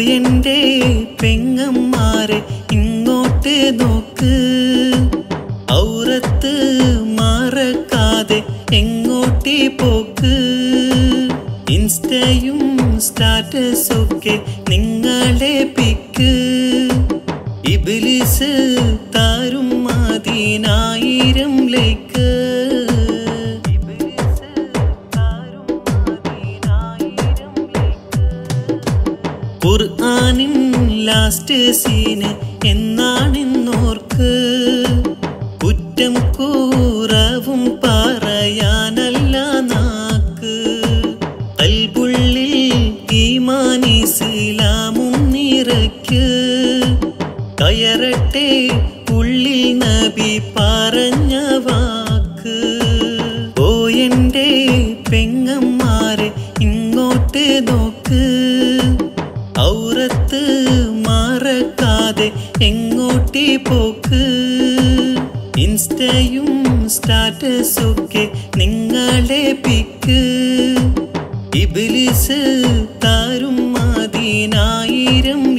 എന്റെ പെങ്ങന്മാരെ ഇങ്ങോട്ട് നോക്ക് ഔറത്ത് മറക്കാതെ എങ്ങോട്ടേ പോക്ക് ഇൻസ്റ്റയും സ്റ്റാറ്റസും ഒക്കെ നിങ്ങളെ പിക്ക് ഇബിലിസ് താരും മദീനായിരം ലേക്ക് ഇബിലിസ് താരും മദീനായിരം ലേക്ക് ഖുർആനിൻ ലാസ്റ്റ് സീന് എന്നാണെന്നോർക്ക് കുറ്റം കൂറവും പറയാനല്ല നാക്ക് അൽബുള്ളിൽ ഈമാനിസ്ലാമും നിറയ്ക്ക് കയറട്ടെ ഉള്ളിൽ നബി പറഞ്ഞ വാക്ക് ഓ എന്റെ പെങ്ങന്മാരെ ഇങ്ങോട്ട് നോക്ക് ഔറത്ത് മറക്കാതെ എങ്ങോട്ടേ പോക്ക് ഇൻസ്റ്റയും സ്റ്റാറ്റസും ഒക്കെ നിങ്ങളെ പിക്ക് ഇബിലിസ് താരും മദീനായിരം